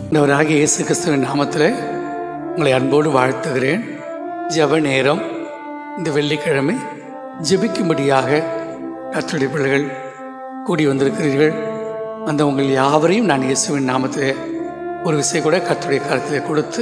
ஆண்டவராகிய இயேசு கிறிஸ்துவின் நாமத்தில் உங்களை அன்போடு வாழ்த்துகிறேன் ஜெப நேரம் இந்த வெள்ளிக்கிழமை ஜெபிக்கும்படியாக கர்த்தருடைய பிள்ளைகள் கூடி வந்திருக்கிறீர்கள் அந்த உங்கள் யாவரையும் நான் இயேசுவின் நாமத்தில் ஒரு விஷயம் கூட கர்த்தருடைய கருத்தில் கொடுத்து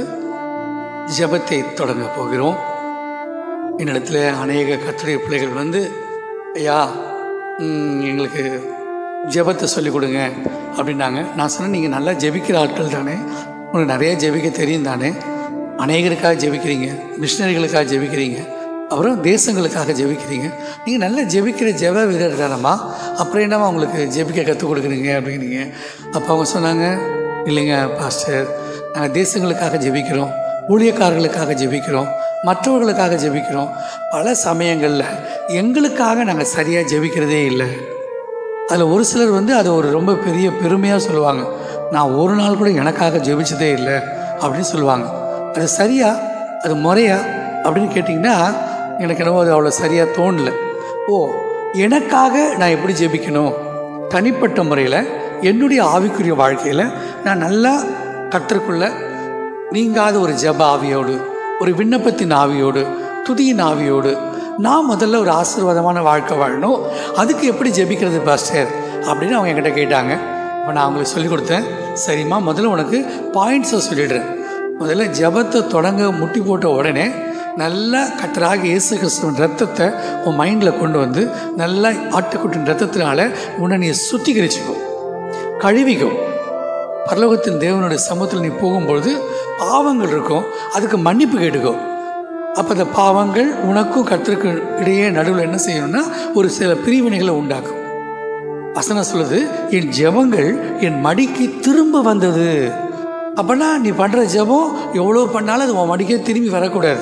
ஜெபத்தை தொடங்க போகிறோம் என்னிடத்துல அநேக கர்த்தருடைய பிள்ளைகள் வந்து ஐயா ம், எங்களுக்கு ஜெபத்தை சொல்லிக் கொடுங்க அப்படின்னாங்க நான் சொன்னேன் நீங்கள் நல்லா ஜெபிக்கிற ஆட்கள் தானே உங்களுக்கு நிறைய ஜெபிக்க தெரியும் தானே அநேகருக்காக ஜெபிக்கிறீங்க மிஷினரிகளுக்காக ஜெபிக்கிறீங்க அப்புறம் தேசங்களுக்காக ஜெபிக்கிறீங்க நீங்கள் நல்லா ஜெபிக்கிற ஜெப வீரர் தானம்மா அப்புறம் என்னம்மா உங்களுக்கு ஜெபிக்க கற்றுக் கொடுக்குறீங்க அப்படின்னீங்க அப்போ அவங்க சொன்னாங்க இல்லைங்க பாஸ்டர் நாங்கள் தேசங்களுக்காக ஜெபிக்கிறோம் ஊழியக்காரர்களுக்காக ஜெபிக்கிறோம் மற்றவர்களுக்காக ஜெபிக்கிறோம் பல சமயங்களில் எங்களுக்காக நாங்கள் சரியாக ஜெபிக்கிறதே இல்லை அதில் ஒரு சிலர் வந்து அதை ஒரு ரொம்ப பெரிய பெருமையாக சொல்லுவாங்க நான் ஒரு நாள் கூட எனக்காக ஜெபிச்சதே இல்லை அப்படின்னு சொல்லுவாங்க அது சரியா அது முறையா அப்படின்னு கேட்டிங்கன்னா எனக்கு என்னவோ அது அவ்வளோ சரியாக தோணல ஓ எனக்காக நான் எப்படி ஜெபிக்கணும் தனிப்பட்ட முறையில் என்னுடைய ஆவிக்குரிய வாழ்க்கையில் நான் நல்லா கற்றுக்குள்ள நீங்காத ஒரு ஜெப ஆவியோடு ஒரு விண்ணப்பத்தின் ஆவியோடு துதியின் ஆவியோடு நான் முதல்ல ஒரு ஆசீர்வாதமான வாழ்க்கை வாழணும் அதுக்கு எப்படி ஜெபிக்கிறது பாஸ்டர் அப்படின்னு அவங்க என்கிட்ட கேட்டாங்க இப்போ நான் அவங்களுக்கு சொல்லிக் கொடுத்தேன் சரிம்மா முதல்ல உனக்கு பாயிண்ட்ஸை சொல்லிடுறேன் முதல்ல ஜெபத்தை தொடங்க முட்டி போட்ட உடனே நல்லா கத்தராக இயேசு கிறிஸ்துவின் ரத்தத்தை உன் மைண்டில் கொண்டு வந்து நல்லா ஆட்டுக்குட்டின் ரத்தத்தினால உன்னை நீ சுத்திகரிச்சுக்கோ கழுவிக்கும் பரலோகத்தின் தேவனுடைய சமூகத்தில் நீ போகும்பொழுது பாவங்கள் இருக்கும் அதுக்கு மன்னிப்பு கேட்டுக்கோ அப்போ அந்த பாவங்கள் உனக்கும் கர்த்தருக்கு இடையே நடுவில் என்ன செய்யணும்னா ஒரு சில பிரிவினைகளை உண்டாக்கும் வசனம் சொல்லுது என் ஜெபங்கள் என் மடிக்கு திரும்ப வந்தது அப்போனா நீ பண்ணுற ஜெபம் எவ்வளோ பண்ணாலும் அது உன் மடிக்கே திரும்பி வரக்கூடாது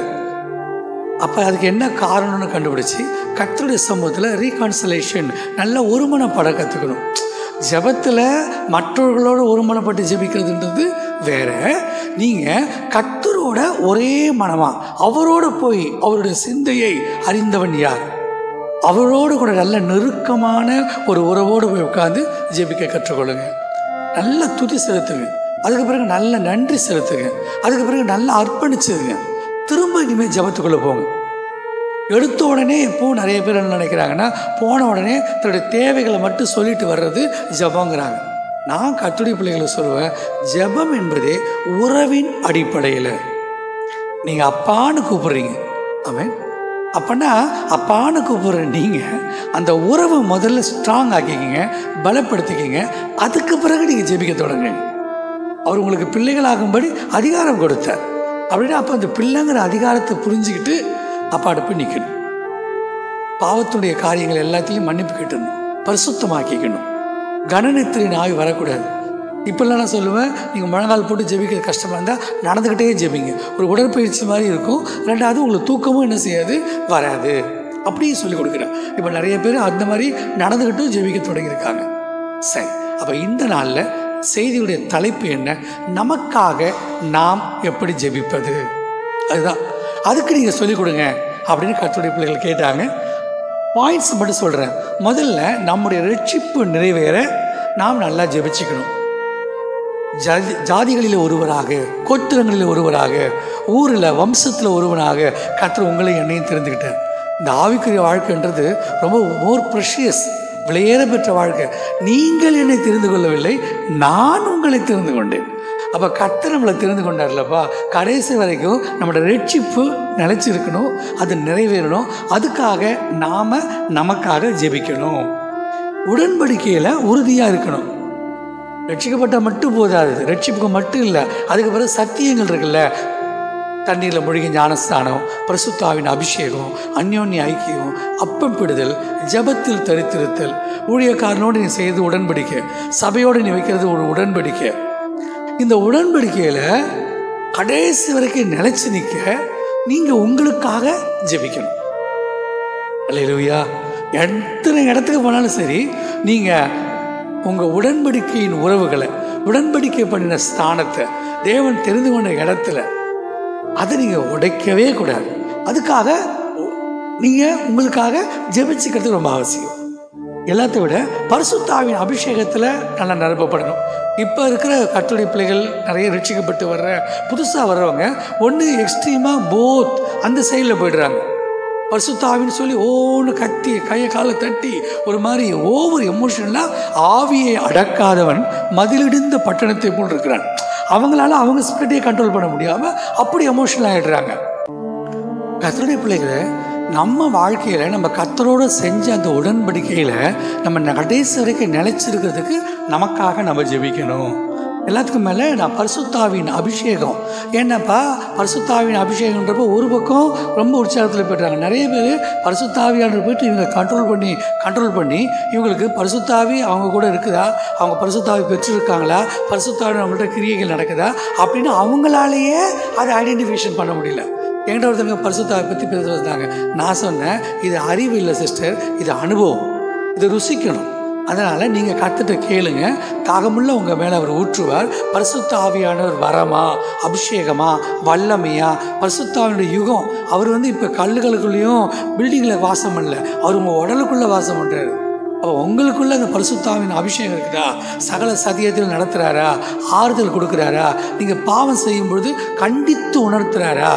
அப்போ அதுக்கு என்ன காரணம்னு கண்டுபிடிச்சி கர்த்தருடைய சமூகத்தில் ரீகான்சலேஷன் நல்ல ஒருமனப்பட கற்றுக்கணும் ஜெபத்தில் மற்றவர்களோட ஒருமனப்பட்டு ஜெபிக்கிறதுன்றது வேற நீங்கள் கர்த்தரோட ஒரே மனமா அவரோட போய் அவருடைய சிந்தையை அறிந்தவன் யார் அவரோடு கூட நல்ல நெருக்கமான ஒரு உறவோடு போய் உட்காந்து ஜெபிக்க கற்றுக்கொள்ளுங்க நல்ல துதி செலுத்துங்க அதுக்கு பிறகு நல்ல நன்றி செலுத்துங்க அதுக்கு பிறகு நல்லா அர்ப்பணிச்சுங்க திரும்ப இனிமேல் ஜெபத்துக்குள்ளே போங்க எடுத்த உடனே இப்போ நிறைய பேர் என்ன நினைக்கிறாங்கன்னா போன உடனே தன்னுடைய தேவைகளை மட்டும் சொல்லிட்டு வர்றது ஜெபங்கிறாங்க நான் கத்துடைய பிள்ளைகளை சொல்லுவேன் ஜெபம் என்பதே உறவின் அடிப்படையில் நீங்கள் அப்பான்னு கூப்பிடுறீங்க ஆமென் அப்போனா அப்பான்னு கூப்பிடுற நீங்கள் அந்த உறவை முதல்ல ஸ்ட்ராங் ஆக்கிக்கிங்க பலப்படுத்திக்கிங்க அதுக்கு பிறகு நீங்கள் ஜெபிக்க தொடங்குங்க அவர் உங்களுக்கு பிள்ளைகளாகும்படி அதிகாரம் கொடுத்தார் அப்படின்னா அப்போ அந்த பிள்ளைங்கிற அதிகாரத்தை புரிஞ்சுக்கிட்டு அப்பாட்ட போய் நிற்கணும் பாவத்துடைய காரியங்கள் எல்லாத்தையும் மன்னிப்பு கேட்டணும் பரிசுத்தமாக்கிக்கணும் கணனத்தின் ஆவி வரக்கூடாது இப்போல்லாம் நான் சொல்லுவேன் நீங்கள் முழங்கால் போட்டு ஜெபிக்கிறது கஷ்டமாக இருந்தால் நடந்துக்கிட்டே ஜெபிங்க ஒரு உடற்பயிற்சி மாதிரி இருக்கும் ரெண்டாவது உங்களுக்கு தூக்கமும் என்ன செய்யாது வராது அப்படியே சொல்லி கொடுக்குறேன் இப்போ நிறைய பேர் அந்த மாதிரி நடந்துக்கிட்டும் ஜெபிக்க தொடங்கியிருக்காங்க சரி அப்போ இந்த நாளில் செய்தியுடைய தலைப்பு என்ன நமக்காக நாம் எப்படி ஜெபிப்பது அதுதான் அதுக்கு நீங்கள் சொல்லிக் கொடுங்க அப்படின்னு கத்துடைய பிள்ளைகள் கேட்டாங்க பாயிண்ட்ஸ் மட்டும் சொல்கிறேன் முதல்ல நம்முடைய ரட்சிப்பு நிறைவேற நாம் நல்லா ஜெபிச்சுக்கணும் ஜாதி ஜாதிகளில் ஒருவராக கோத்திரங்களில் ஒருவராக ஊரில் வம்சத்தில் ஒருவனாக கர்த்தர் உங்களை என்னையும் தெரிந்துக்கிட்டேன் இந்த ஆவிக்குரிய வாழ்க்கைன்றது ரொம்ப மோர் ப்ரெஷியஸ் விலையேற பெற்ற வாழ்க்கை நீங்கள் என்னை தெரிந்து கொள்ளவில்லை நான் உங்களை தெரிந்து கொண்டேன் அப்போ கர்த்தர் நம்மளை தெரிந்து கொண்டார்லப்பா கடைசி வரைக்கும் நம்மளோட ரட்சிப்பு நிலைச்சிருக்கணும் அது நிறைவேறணும் அதுக்காக நாம் நமக்காக ஜெபிக்கணும் உடன்படிக்கையில் உறுதியாக இருக்கணும் ரட்சிக்கப்பட்டால் மட்டும் போதாது ரட்சிப்புக்கு மட்டும் இல்லை அதுக்கு பிறகு சத்தியங்கள் இருக்குல்ல தண்ணீரில் மூழ்கி ஞானஸ்தானம் பரிசுத்தாவின் அபிஷேகம் அந்யோன்ய ஐக்கியம் அப்பம் பிடுதல் ஜபத்தில் தரித்திருத்தல் ஊழியக்காரனோடு நீ செய்து உடன்படிக்கை சபையோடு நீ வைக்கிறது ஒரு உடன்படிக்கை இந்த உடன்படிக்கையில் கடைசி வரைக்கும் நிலைச்சு நிற்க நீங்கள் உங்களுக்காக ஜெபிக்கணும் அல்லையா எத்தனை இடத்துக்கு போனாலும் சரி நீங்கள் உங்கள் உடன்படிக்கையின் உறவுகளை உடன்படிக்கை பண்ணின ஸ்தானத்தை தேவன் தெரிந்து கொண்ட இடத்துல அதை நீங்கள் உடைக்கவே கூடாது அதுக்காக நீங்கள் உங்களுக்காக ஜெபிச்சுக்கிறது ரொம்ப அவசியம் எல்லாத்தை விட பரிசுத்தாவின் அபிஷேகத்தில் நல்லா நிரப்பப்படணும் இப்போ இருக்கிற கட்டுரை பிள்ளைகள் நிறைய ரட்சிக்கப்பட்டு வர்ற புதுசாக வர்றவங்க ஒன்று எக்ஸ்ட்ரீமாக போத் அந்த சைடில் போயிடுறாங்க பரிசுத்தாவின்னு சொல்லி ஓன்னு கத்தி கையை காலை தட்டி ஒரு மாதிரி ஓவர் எமோஷனலாக ஆவியை அடக்காதவன் மதிலிடிந்த பட்டணத்தை போல் இருக்கிறான் அவங்களால அவங்க ஸ்பிரிட்டையே கண்ட்ரோல் பண்ண முடியாமல் அப்படி எமோஷனல் ஆகிடுறாங்க கத்தருடைய பிள்ளைகளை நம்ம வாழ்க்கையில் நம்ம கத்தரோடு செஞ்ச அந்த உடன்படிக்கையில் நம்ம கடைசி வரைக்கும் நிலைச்சிருக்கிறதுக்கு நமக்காக நம்ம ஜெபிக்கணும் எல்லாத்துக்கும் மேலே நான் பரிசுத்தாவின் அபிஷேகம் ஏன்னாப்பா பரிசுத்தாவின் அபிஷேகன்றப்போ ஒரு பக்கம் ரொம்ப உற்சாகத்தில் போய்ட்டாங்க நிறைய பேர் பரிசுத்தாவியான போயிட்டு இவங்க கண்ட்ரோல் பண்ணி கண்ட்ரோல் பண்ணி இவங்களுக்கு பரிசுத்தாவி அவங்க கூட இருக்குதா அவங்க பரிசுத்தாவி பெற்றிருக்காங்களா பரிசுத்தாவி நம்மள்ட்ட கிரியைகள் நடக்குதா அப்படின்னு அவங்களாலேயே அதை ஐடென்டிஃபிகேஷன் பண்ண முடியல என்கிட்ட ஒருத்தவங்க பரிசுத்தாவை பற்றி பேச வந்தாங்க நான் சொன்னேன் இது அறிவு இல்லை சிஸ்டர் இது அனுபவம் இது ருசிக்கணும் அதனால் நீங்கள் கற்றுட்டு கேளுங்க தாகமுள்ள உங்கள் மேலே அவர் ஊற்றுவார் பரிசுத்த ஆவியானவர் வரமா அபிஷேகமா வல்லமையா பரிசுத்தாவினுடைய யுகம் அவர் வந்து இப்போ கல்லுகளுக்குள்ளேயும் பில்டிங்கில் வாசம் பண்ணல அவர் உங்கள் உடலுக்குள்ளே வாசம் பண்ணுறாரு அப்போ உங்களுக்குள்ள அந்த பரிசுத்தாவின் அபிஷேகம் இருக்குதா சகல சதியத்தில் நடத்துகிறாரா ஆறுதல் கொடுக்குறாரா நீங்கள் பாவம் செய்யும் பொழுது கண்டித்து உணர்த்துறாரா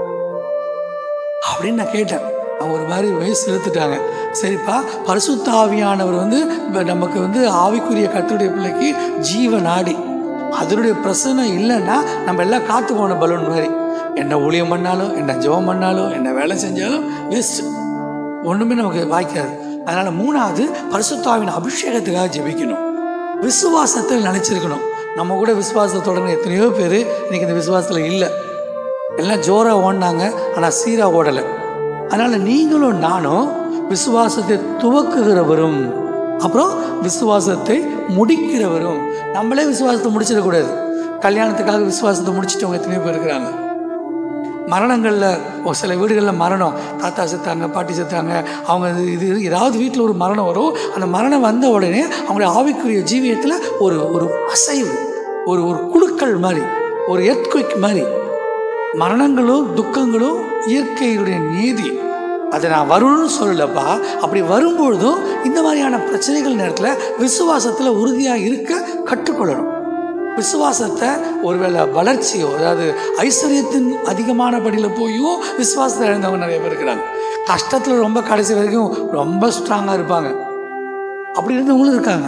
அப்படின்னு நான் கேட்டேன் அவங்க ஒரு மாதிரி வயசு செலுத்துட்டாங்க சரிப்பா பரிசுத்த ஆவியானவர் வந்து இப்ப நமக்கு வந்து ஆவிக்குரிய கத்துடைய பிள்ளைக்கு ஜீவ நாடி அதனுடைய பிரசனை இல்லைன்னா நம்ம எல்லாம் காத்து போன பலூன் மாதிரி என்ன ஊழியம் பண்ணாலும் என்ன ஜெபம் பண்ணாலும் என்ன வேலை செஞ்சாலும் வேஸ்ட் ஒன்றுமே நமக்கு வாய்க்காது அதனால் மூணாவது பரிசுத்தாவின் அபிஷேகத்துக்காக ஜெபிக்கணும் விசுவாசத்தில் நினச்சிருக்கணும் நம்ம கூட விசுவாசத்தோட எத்தனையோ பேர் இன்னைக்கு இந்த விசுவாசத்தில் இல்லை எல்லாம் ஜோராக ஓடினாங்க ஆனால் சீராக ஓடலை அதனால் நீங்களும் நானும் விசுவாசத்தை துவக்குகிறவரும் அப்புறம் விசுவாசத்தை முடிக்கிறவரும் நம்மளே விசுவாசத்தை முடிச்சிடக்கூடாது கல்யாணத்துக்காக விசுவாசத்தை முடிச்சிட்டவங்க எத்தனையோ பேர் இருக்கிறாங்க மரணங்களில் ஒரு சில வீடுகளில் மரணம் தாத்தா செத்தாங்க பாட்டி செத்தாங்க அவங்க இது இது ஏதாவது வீட்டில் ஒரு மரணம் வரும் அந்த மரணம் வந்த உடனே அவங்களுடைய ஆவிக்குரிய ஜீவியத்தில் ஒரு ஒரு அசைவு ஒரு ஒரு குழுக்கள் மாதிரி ஒரு எர்த்குவிக் மாதிரி மரணங்களும் துக்கங்களும் இயற்கையுடைய நீதி அதை நான் வரும்னு சொல்லலப்பா அப்படி வரும்பொழுதும் இந்த மாதிரியான பிரச்சனைகள் நேரத்தில் விசுவாசத்தில் உறுதியாக இருக்க கற்றுக்கொள்ளணும் விசுவாசத்தை ஒருவேளை வளர்ச்சியோ அதாவது ஐஸ்வர்யத்தின் அதிகமான படியில் போயும் விசுவாசத்தை இழந்தவங்க நிறைய பேர் இருக்கிறாங்க கஷ்டத்தில் ரொம்ப கடைசி வரைக்கும் ரொம்ப ஸ்ட்ராங்காக இருப்பாங்க அப்படி இருந்தவங்களும் இருக்காங்க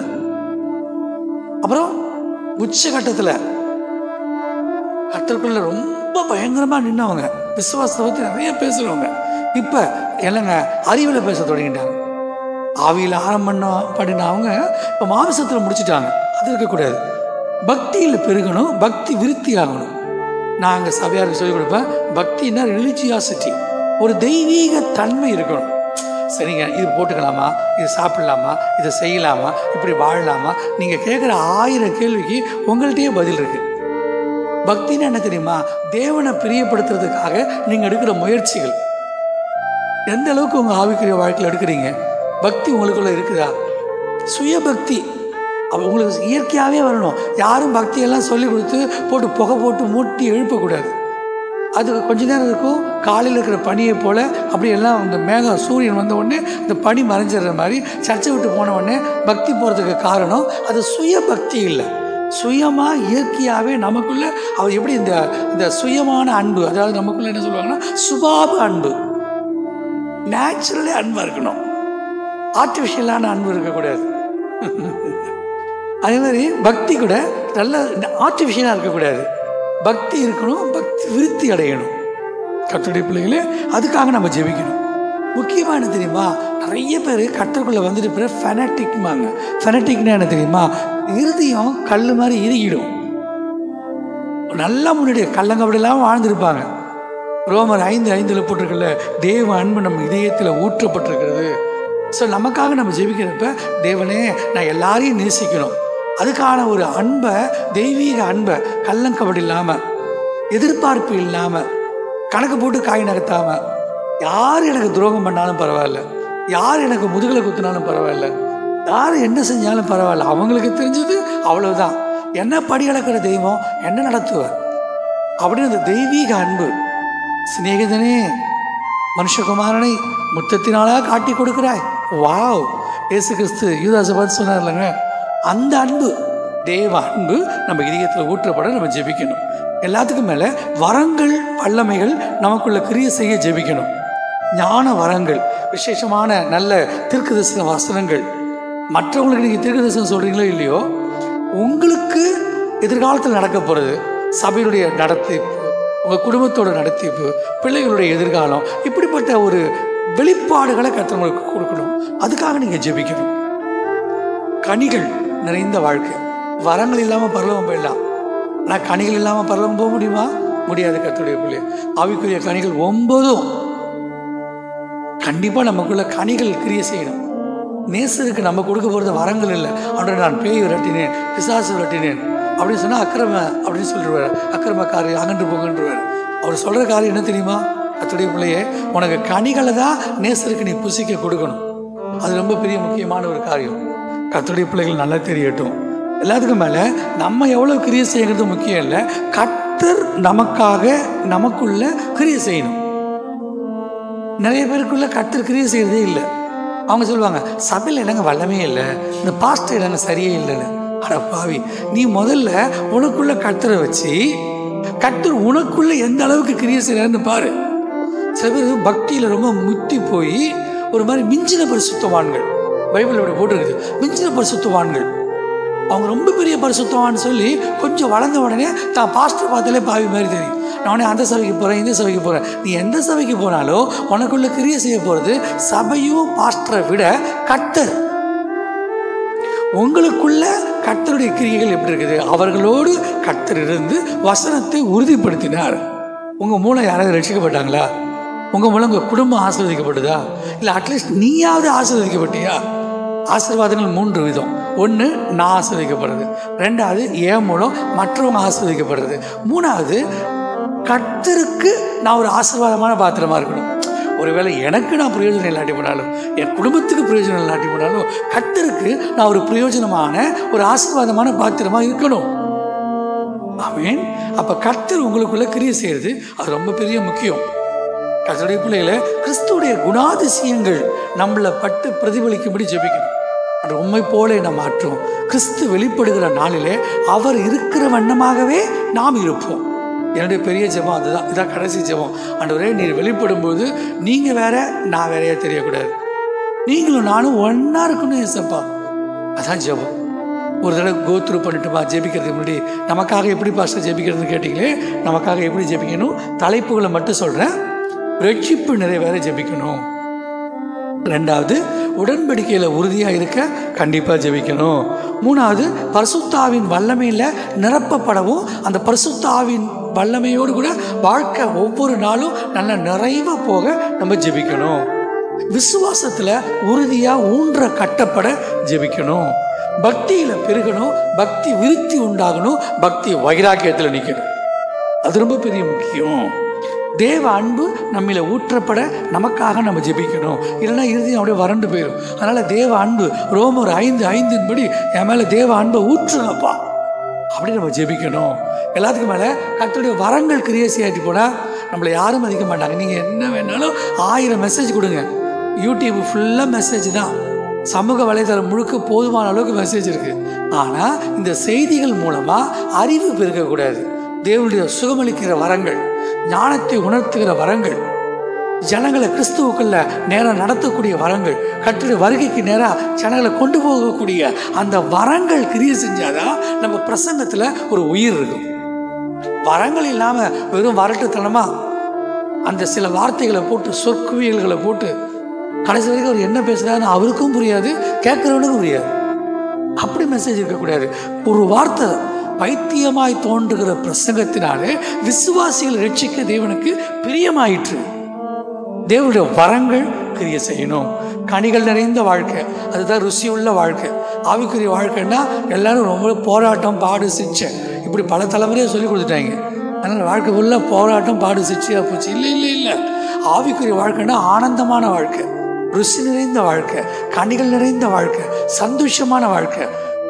அப்புறம் உச்சகட்டத்தில் கத்தருக்குள்ள ரொம்ப பயங்கரமாக நின்னவங்க விசுவாசத்தை பற்றி நிறைய பேசுகிறவங்க இப்போ இல்லைங்க அறிவில் பேச தொடங்கிட்டாங்க ஆவியில் ஆரம்பம் பண்ண பண்ணின அவங்க இப்போ மாமிசத்தில் முடிச்சிட்டாங்க அது இருக்கக்கூடாது பக்தியில் பெருகணும் பக்தி விருத்தி ஆகணும் நான் அங்கே சபையாருக்கு சொல்லிக் கொடுப்பேன் பக்தின்னா ரிலிஜியாசிட்டி ஒரு தெய்வீக தன்மை இருக்கணும் சரிங்க இது போட்டுக்கலாமா இது சாப்பிடலாமா இதை செய்யலாமா இப்படி வாழலாமா நீங்கள் கேட்குற ஆயிரம் கேள்விக்கு உங்கள்கிட்டயே பதில் இருக்குது பக்தின்னா என்ன தெரியுமா தேவனை பிரியப்படுத்துறதுக்காக நீங்கள் எடுக்கிற முயற்சிகள் எந்த அளவுக்கு உங்கள் ஆவிக்குரிய வாழ்க்கையில் எடுக்கிறீங்க பக்தி உங்களுக்குள்ள இருக்குதா சுய பக்தி அப்போ உங்களுக்கு இயற்கையாகவே வரணும் யாரும் பக்தியெல்லாம் சொல்லி கொடுத்து போட்டு புகை போட்டு மூட்டி எழுப்பக்கூடாது அது கொஞ்ச நேரம் இருக்கும் காலையில் இருக்கிற பனியை போல் அப்படியெல்லாம் அந்த மேகம் சூரியன் வந்த உடனே அந்த பனி மறைஞ்சிடுற மாதிரி சர்ச்சை விட்டு போன உடனே பக்தி போகிறதுக்கு காரணம் அது சுய பக்தி இல்லை சுயமாக இயற்கையாகவே நமக்குள்ள அவர் எப்படி இந்த இந்த சுயமான அன்பு அதாவது நமக்குள்ள என்ன சொல்லுவாங்கன்னா சுபாவ அன்பு நேச்சுரலே அன்பாக இருக்கணும் ஆர்டிஃபிஷியலான அன்பு இருக்கக்கூடாது அதே மாதிரி பக்தி கூட நல்ல ஆர்டிஃபிஷியலாக இருக்கக்கூடாது பக்தி இருக்கணும் பக்தி விருத்தி அடையணும் கத்துடைய பிள்ளைகளே அதுக்காக நம்ம ஜெபிக்கணும் முக்கியமாக என்ன தெரியுமா நிறைய பேர் கத்தருக்குள்ளே வந்துட்டு பிறகு ஃபெனட்டிக்மாங்க ஃபெனட்டிக்னா என்ன தெரியுமா இருதயம் கல் மாதிரி இறுகிடும் நல்லா முன்னாடி கள்ளங்கபடியெல்லாம் வாழ்ந்திருப்பாங்க ரோமர் ஐந்து ஐந்தில் போட்டிருக்கல தேவ அன்பு நம்ம இதயத்தில் ஊற்றப்பட்டிருக்கிறது ஸோ நமக்காக நம்ம ஜெபிக்கிறப்ப தேவனே நான் எல்லாரையும் நேசிக்கணும் அதுக்கான ஒரு அன்பை தெய்வீக அன்பை கள்ளங்கபடி இல்லாமல் எதிர்பார்ப்பு இல்லாமல் கணக்கு போட்டு காய் நகர்த்தாமல் யார் எனக்கு துரோகம் பண்ணாலும் பரவாயில்ல யார் எனக்கு முதுகலை குத்தினாலும் பரவாயில்ல யார் என்ன செஞ்சாலும் பரவாயில்ல அவங்களுக்கு தெரிஞ்சது அவ்வளவுதான் என்ன படி அளக்கிற தெய்வம் என்ன நடத்துவார் அப்படின்னு அந்த தெய்வீக அன்பு சிநேகிதனே மனுஷகுமாரனை முத்தத்தினாலா காட்டி கொடுக்கிறாய் வாவ் இயேசு கிறிஸ்து யூதாசை பார்த்து சொன்னார் இல்லைங்க அந்த அன்பு தேவ அன்பு நம்ம இதயத்தில் ஊற்றப்பட நம்ம ஜெபிக்கணும் எல்லாத்துக்கும் மேலே வரங்கள் வல்லமைகள் நமக்குள்ள கிரியை செய்ய ஜெபிக்கணும் ஞான வரங்கள் விசேஷமான நல்ல தீர்க்கதரிசன வசனங்கள் மற்றவங்களுக்கு நீங்கள் தீர்க்கதரிசனம் சொல்கிறீங்களோ இல்லையோ உங்களுக்கு எதிர்காலத்தில் நடக்க போகிறது சபையினுடைய நடத்திப்பு உங்கள் குடும்பத்தோட நடத்திப்பு பிள்ளைகளுடைய எதிர்காலம் இப்படிப்பட்ட ஒரு வெளிப்பாடுகளை கற்றவங்களுக்கு கொடுக்கணும் அதுக்காக நீங்கள் ஜெபிக்கணும் கனிகள் நிறைந்த வாழ்க்கை வரங்கள் இல்லாமல் பரலவம் போயிடலாம் ஆனால் கனிகள் இல்லாமல் பரலவம் போக முடியுமா முடியாது கத்துடைய பிள்ளை ஆவிக்குரிய கனிகள் ஒன்பதும் கண்டிப்பாக நமக்குள்ள கனிகள் கிரியை செய்யணும் நேசருக்கு நம்ம கொடுக்க போகிறது வரங்கள் இல்லை அவனை நான் பேய் விரட்டினேன் பிசாசு விரட்டினேன் அப்படின்னு சொன்னால் அக்கிரம அப்படின்னு சொல்லிடுவார் அக்கிரமக்காரி அகன்று போங்கன்றவர் அவர் சொல்கிற காரியம் என்ன தெரியுமா கத்துடைய பிள்ளையே உனக்கு கனிகளை தான் நேசருக்கு நீ புசிக்க கொடுக்கணும் அது ரொம்ப பெரிய முக்கியமான ஒரு காரியம் கத்துடைய பிள்ளைகள் நல்லா தெரியட்டும் எல்லாத்துக்கும் மேலே நம்ம எவ்வளோ கிரியை செய்யறது முக்கியம் இல்லை கத்தர் நமக்காக நமக்குள்ள கிரியை செய்யணும் நிறைய பேருக்குள்ள கத்தர் கிரியை செய்யறதே இல்லை அவங்க சொல்லுவாங்க சபையில் என்னங்க வல்லமே இல்லை இந்த பாஸ்டர் என்னங்க சரியே இல்லைன்னு அட பாவி நீ முதல்ல உனக்குள்ள கத்தரை வச்சு கத்தர் உனக்குள்ள எந்த அளவுக்கு கிரியை செய்யறாருன்னு பாரு சில பேர் பக்தியில் ரொம்ப முத்தி போய் ஒரு மாதிரி மிஞ்சின பரிசுத்தவான்கள் பைபிள் அப்படி போட்டிருக்குது மிஞ்சின பரிசுத்தவான்கள் அவங்க ரொம்ப பெரிய பரிசுத்தவான்னு சொல்லி கொஞ்சம் வளர்ந்த உடனே தான் பாஸ்டர் பார்த்தாலே பாவி மாதிரி தெரியும் நான் உடனே அந்த சபைக்கு போகிறேன் இந்த சபைக்கு போகிறேன் நீ எந்த சபைக்கு போனாலும் உனக்குள்ள கிரியை செய்ய போகிறது சபையும் பாஸ்டரை விட கத்தர் உங்களுக்குள்ள கர்த்தருடைய கிரியைகள் எப்படி இருக்குது அவர்களோடு கர்த்தர் இருந்து வசனத்தை உறுதிப்படுத்தினார் உங்கள் மூலம் யாராவது ரட்சிக்கப்பட்டாங்களா உங்கள் மூலம் உங்கள் குடும்பம் ஆசீர்வதிக்கப்பட்டதா இல்லை அட்லீஸ்ட் நீயாவது ஆசீர்வதிக்கப்பட்டியா ஆசீர்வாதங்கள் மூன்று விதம் ஒன்று நான் ஆசீர்வதிக்கப்படுறது ரெண்டாவது என் மூலம் மற்றவங்க ஆசீர்வதிக்கப்படுறது மூணாவது கர்த்தருக்கு நான் ஒரு ஆசீர்வாதமான பாத்திரமா இருக்கணும் ஒருவேளை எனக்கு நான் பிரயோஜனம் இல்லாட்டி போனாலும் என் குடும்பத்துக்கு பிரயோஜனம் இல்லாட்டி போனாலும் கர்த்தருக்கு நான் ஒரு பிரயோஜனமான ஒரு ஆசீர்வாதமான பாத்திரமா இருக்கணும் ஆமீன் அப்ப கர்த்தர் உங்களுக்குள்ள கிரியை செய்யறது அது ரொம்ப பெரிய முக்கியம் கர்த்தருடைய பிள்ளைகளை கிறிஸ்துடைய குணாதிசயங்கள் நம்மளை பட்டு பிரதிபலிக்கும்படி ஜெபிக்கணும் அது உண்மை போல நம்ம மாற்றும் கிறிஸ்து வெளிப்படுகிற நாளிலே அவர் இருக்கிற வண்ணமாகவே நாம் இருப்போம் என்னுடைய பெரிய ஜெபம் அதுதான் இதான் கடைசி ஜெபம் ஆண்டவரே நீர் வெளிப்படும்போது நீங்கள் வேற நான் வேறையா தெரியக்கூடாது நீங்களும் நானும் ஒன்றா இருக்கணும் ஏசப்பா அதான் ஜெபம் ஒரு தடவை கோத்ரூ பண்ணிட்டுமா ஜெபிக்கிறதுக்கு முன்னாடி நமக்காக எப்படி பாஸ்டர் ஜெபிக்கிறதுன்னு கேட்டிங்களே நமக்காக எப்படி ஜெபிக்கணும் தலைப்புகளை மட்டும் சொல்கிறேன் ரட்சிப்பு நிறைவேற ஜெபிக்கணும் ரெண்டாவது உடன்படிக்கையில் உறுதியாக இருக்க கண்டிப்பாக ஜெபிக்கணும் மூணாவது பரிசுத்தாவின் வல்லமையில் நிரப்பப்படவும் அந்த பரிசுத்தாவின் வல்லமையோடு கூட வாழ்க்கை ஒவ்வொரு நாளும் நல்ல நிறைவாக போக நம்ம ஜெபிக்கணும் விசுவாசத்தில் உறுதியாக ஊன்ற கட்டப்பட ஜெபிக்கணும் பக்தியில் பெருகணும் பக்தி விருத்தி உண்டாகணும் பக்தி வைராக்கியத்தில் நிற்கணும் அது ரொம்ப பெரிய முக்கியம் தேவ அன்பு நம்மள ஊற்றப்பட நமக்காக நம்ம ஜெபிக்கணும் இல்லைன்னா இறுதியும் அப்படியே வறண்டு போயிடும் அதனால் தேவ அன்பு ரோமர் ஐந்து ஐந்தின்படி என் மேலே தேவ அன்பை ஊற்றுங்கப்பா அப்படி நம்ம ஜெபிக்கணும் எல்லாத்துக்கும் மேலே கர்த்தருடைய வரங்கள் கிரியை செய்யாட்டி போனால் நம்மளை யாரும் மதிக்க மாட்டாங்க நீங்கள் என்ன வேணாலும் ஆயிரம் மெசேஜ் கொடுங்க யூடியூப் ஃபுல்லாக மெசேஜ் தான் சமூக வலைதளம் முழுக்க போதுமான அளவுக்கு மெசேஜ் இருக்குது ஆனால் இந்த செய்திகள் மூலமாக அறிவு பெருக்கக்கூடாது தேவனுடைய சுகமளிக்கிற வரங்கள் ஞானத்தை உணர்த்துகிற வரங்கள் ஜனங்களை கிறிஸ்துவுக்குள்ள நேரம் நடத்தக்கூடிய வரங்கள் கட்டுரை வருகைக்கு நேராக ஜனங்களை கொண்டு போகக்கூடிய அந்த வரங்கள் கிரியை செஞ்சாதான் நம்ம பிரசங்கத்தில் ஒரு உயிர் இருக்கும் வரங்கள் இல்லாமல் வெறும் வரட்டுத்தனமா அந்த சில வார்த்தைகளை போட்டு சொற்குவியல்களை போட்டு கடைசி வரைக்கும் அவர் என்ன பேசுகிறாருன்னு அவருக்கும் புரியாது கேட்குறவனுக்கும் புரியாது அப்படி மெசேஜ் இருக்கக்கூடாது ஒரு வார்த்தை பைத்தியமாய் தோன்றுகிற பிரசங்கத்தினாலே விசுவாசிகள் ரட்சிக்க தேவனுக்கு பிரியமாயிற்று தேவனுடைய வரங்கள் கிரிய செய்யணும் கனிகள் நிறைந்த வாழ்க்கை அதுதான் ருசியுள்ள வாழ்க்கை ஆவிக்குரிய வாழ்க்கைன்னா எல்லாரும் ரொம்ப போராட்டம் பாடு சிச்சை இப்படி பல தலைமுறையாக சொல்லி கொடுத்துட்டாங்க அதனால் வாழ்க்கை ஃபுல்லாக போராட்டம் பாடு சிச்சையாக போச்சு இல்லை இல்லை இல்லை ஆவிக்குரிய வாழ்க்கைன்னா ஆனந்தமான வாழ்க்கை ருசி நிறைந்த வாழ்க்கை கனிகள் நிறைந்த வாழ்க்கை சந்தோஷமான வாழ்க்கை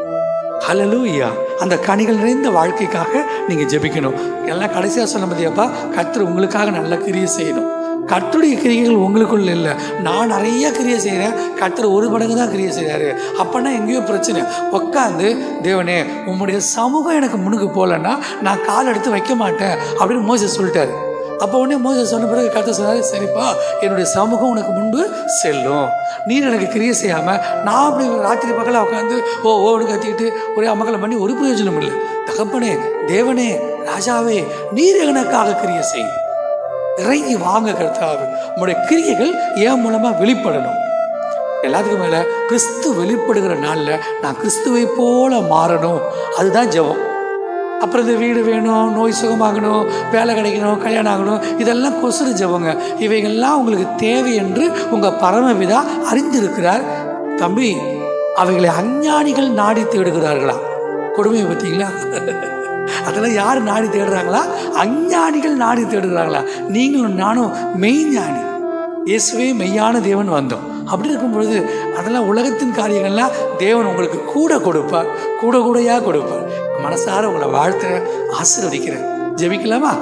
ஹலலூயா அந்த கனிகள் நிறைந்த வாழ்க்கைக்காக நீங்கள் ஜெபிக்கணும் எல்லாம் கடைசியாக சொன்ன மதியப்பா கர்த்தர் உங்களுக்காக நல்ல கிரியை செய்யணும் கர்த்தருடைய கிரியைகள் உங்களுக்குள்ள இல்லை நான் நிறைய கிரியை செய்கிறேன் கர்த்தர் ஒரு மடங்கு தான் கிரியை செய்கிறாரு அப்போனா எங்கேயோ பிரச்சனை உட்காந்து தேவனே உம்முடைய சமூகம் எனக்கு முன்னுக்கு போகலன்னா நான் கால் எடுத்து வைக்க மாட்டேன் அப்படின்னு மோசஸ் சொல்லிட்டாரு அப்போ உடனே மோசஸ் சொன்ன பிறகு கர்த்தர் சொன்னாரு சரிப்பா என்னுடைய சமூகம் உனக்கு முன்பு செல்லும் நீர் எனக்கு கிரியை செய்யாமல் நான் அப்படி ராத்திரி பகலாக உட்காந்து ஓ ஓன்னு கத்திக்கிட்டு ஒரே அமக்கலம் பண்ணி ஒரு பிரயோஜனம் இல்லை தகப்பனே தேவனே ராஜாவே நீர் எனக்காக கிரியை செய் இறங்கி வாங்க கர்த்தாவே உங்களுடைய கிரியைகள் என் மூலமாக வெளிப்படணும் எல்லாத்துக்கும் மேலே கிறிஸ்து வெளிப்படுகிற நாளில் நான் கிறிஸ்துவை போல மாறணும் அதுதான் ஜெபம் அப்புறம் இந்த வீடு வேணும் நோய் சுகமாகணும் வேலை கிடைக்கணும் கல்யாணம் ஆகணும் இதெல்லாம் கொசுறு ஜெபங்க இவைகள்லாம் உங்களுக்கு தேவை என்று உங்கள் பரமபிதா அறிந்திருக்கிறார் தம்பி அவைகளை அஞ்ஞானிகள் நாடி தேடுகிறார்களா கொடுமையை பார்த்தீங்களா அதெல்லாம் யார் நாடி தேடுறாங்களா அஞ்ஞானிகள் நாடி தேடுகிறாங்களா நீங்களும் நானும் மெய்ஞானி இயேசுவே மெய்யான தேவன் வந்தோம் அப்படி இருக்கும் பொழுது அதெல்லாம் உலகத்தின் காரியங்கள்லாம் தேவன் உங்களுக்கு கூட கொடுப்பார் கூட கூடையா கொடுப்பார் மனசார உங்களை வாழ்த்துறேன் ஆசீர்வதிக்கிறேன் ஜெபிக்கலாமா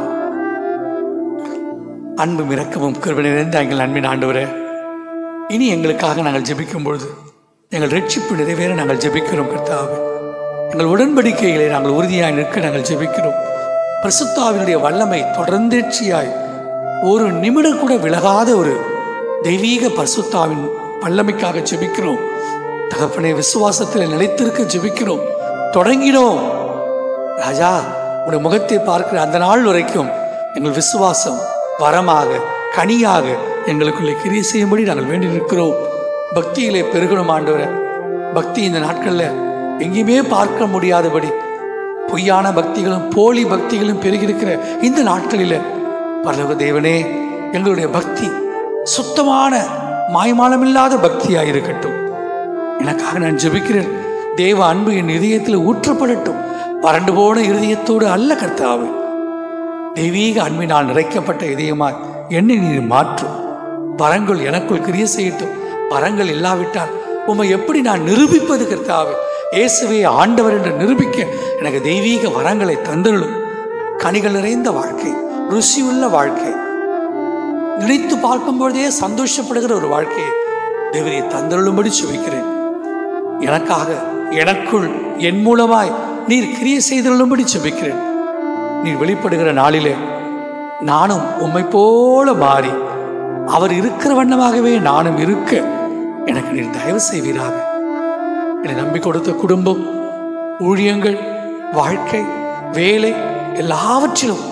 அன்பும் இரக்கமும் கருவி நிறைந்த எங்கள் அன்பின் ஆண்டவரே இனி எங்களுக்காக நாங்கள் ஜெபிக்கும் பொழுது எங்கள் ரட்சிப்பு நிறைவேற நாங்கள் ஜெபிக்கிறோம் கர்த்தாவே எங்கள் உடன்படிக்கைகளை நாங்கள் உறுதியாய் நிற்க நாங்கள் ஜெபிக்கிறோம் பிரசுத்தாவினுடைய வல்லமை தொடர்ந்தேர்ச்சியாய் ஒரு நிமிடம் கூட விலகாத ஒரு தெய்வீக பரிசுத்தாவின் வல்லமைக்காக ஜெபிக்கிறோம் தகப்பனை விசுவாசத்தில் நிலைத்திருக்க ஜெபிக்கிறோம் தொடங்கினோம் ராஜா உடைய முகத்தை பார்க்கிற அந்த நாள் வரைக்கும் எங்கள் விசுவாசம் வரமாக கனியாக எங்களுக்குள்ளே கிரியை செய்யும்படி நாங்கள் வேண்டி நிற்கிறோம் பக்தியிலே பெருகணும் ஆண்டவரே பக்தி இந்த நாட்களில் எங்கேயுமே பார்க்க முடியாதபடி பொய்யான பக்திகளும் போலி பக்திகளும் பெருகியிருக்கிற இந்த நாட்களில் பரலோக தேவனே எங்களுடைய பக்தி சுத்தமான மாய்மாலமில்லாத பக்தியாக இருக்கட்டும் எனக்காக நான் ஜெபிக்கிறேன் தேவ அன்பு என் இதயத்தில் ஊற்றப்படட்டும் வறண்டு போன இருதயத்தோடு அல்ல கர்த்தாவே தெய்வீக அன்பினால் நிறைக்கப்பட்ட இதயமாய் என்னை நீர் மாற்றும் வரங்கள் எனக்குள் கிரிய செய்யட்டும் வரங்கள் இல்லாவிட்டால் உம்மை எப்படி நான் நிரூபிப்பது கர்த்தாவே இயேசுவே ஆண்டவர் என்று நிரூபிக்க எனக்கு தெய்வீக வரங்களை தந்துள்ளும் கனிகள் நிறைந்த வாழ்க்கை ருசியுள்ள வாழ்க்கை நினைத்து பார்க்கும் பொழுதே சந்தோஷப்படுகிற ஒரு வாழ்க்கையை தேவரை தந்தருளும்படி சுவைக்கிறேன் எனக்காக எனக்குள் என் மூலமாய் நீர் கிரியை செய்தருளும்படி சுபிக்கிறேன் நீர் வெளிப்படுகிற நாளிலே நானும் உம்மை போல மாறி அவர் இருக்கிற வண்ணமாகவே நானும் இருக்க எனக்கு நீர் தயவு செய்வீராக என்னை நம்பி கொடுத்த குடும்பம் ஊழியங்கள் வாழ்க்கை வேலை எல்லாவற்றிலும்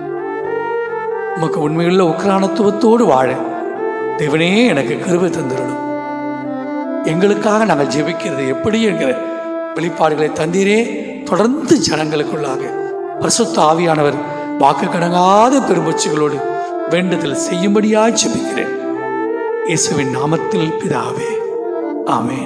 உமக்கு உண்மையுள்ள உக்ரானத்துவத்தோடு வாழ தேவனே எனக்கு கருவை தந்திரணும் எங்களுக்காக நாங்கள் ஜெபிக்கிறது எப்படி என்கிற வெளிப்பாடுகளை தந்தீரே தொடர்ந்து ஜனங்களுக்குள்ளாக பரிசுத்த ஆவியானவர் வாக்கு கடங்காத பெருமூச்சுகளோடு வேண்டுதல் செய்யும்படியாய் ஜெபிக்கிறேன் இயேசுவின் நாமத்தில் பிதாவே ஆமென்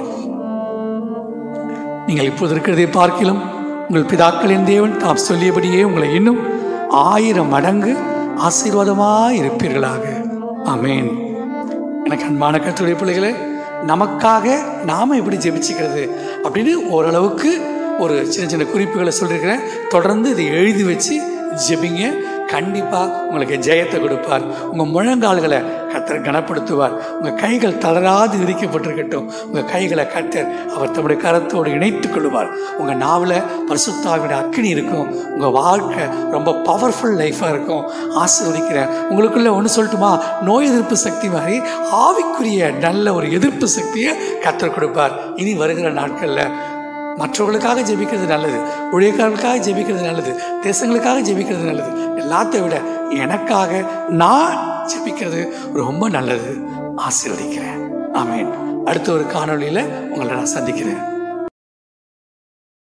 நீங்கள் இப்போது இருக்கிறதை பார்க்கிலும் உங்கள் பிதாக்களின் தேவன் தாம் சொல்லியபடியே உங்களை இன்னும் ஆயிரம் மடங்கு ஆசீர்வாதமாய் இருப்பீர்களாக ஆமென் எனக்கு அன்பான கற்றுடைய பிள்ளைகளே நமக்காக நாம் எப்படி ஜெபிச்சுக்கிறது அப்படின்னு ஓரளவுக்கு ஒரு சின்ன சின்ன குறிப்புகளை சொல்லியிருக்கிறேன் தொடர்ந்து இதை எழுதி வச்சு ஜெபிங்க கண்டிப்பாக உங்களுக்கு ஜெயத்தை கொடுப்பார் உங்கள் முழங்கால்களை கத்தர் கனப்படுத்துவார் உங்கள் கைகள் தளராது விரிக்கப்பட்டிருக்கட்டும் உங்கள் கைகளை கத்தர் அவர் தம்முடைய கரத்தோடு இணைத்துக் கொள்வார் உங்கள் நாவில் பரிசுத்தாவினுடைய அக்கினி இருக்கும் உங்கள் வாழ்க்கை ரொம்ப பவர்ஃபுல் லைஃபாக இருக்கும் ஆசீர்வதிக்கிறேன் உங்களுக்குள்ள ஒன்று சொல்லட்டுமா நோய் எதிர்ப்பு சக்தி மாதிரி ஆவிக்குரிய நல்ல ஒரு எதிர்ப்பு சக்தியை கத்தர் கொடுப்பார் இனி வருகிற நாட்களில் மற்றவர்களுக்காக ஜெபிக்கிறது நல்லது ஊழியக்காரர்களுக்காக ஜெபிக்கிறது நல்லது தேசங்களுக்காக ஜெபிக்கிறது நல்லது எல்லாத்தை விட எனக்காக நான் ஜெபிக்கிறது ரொம்ப நல்லது ஆசீர்வதிக்கிறேன் ஆமேன் அடுத்த ஒரு காணொளியில் உங்களை நான் சந்திக்கிறேன்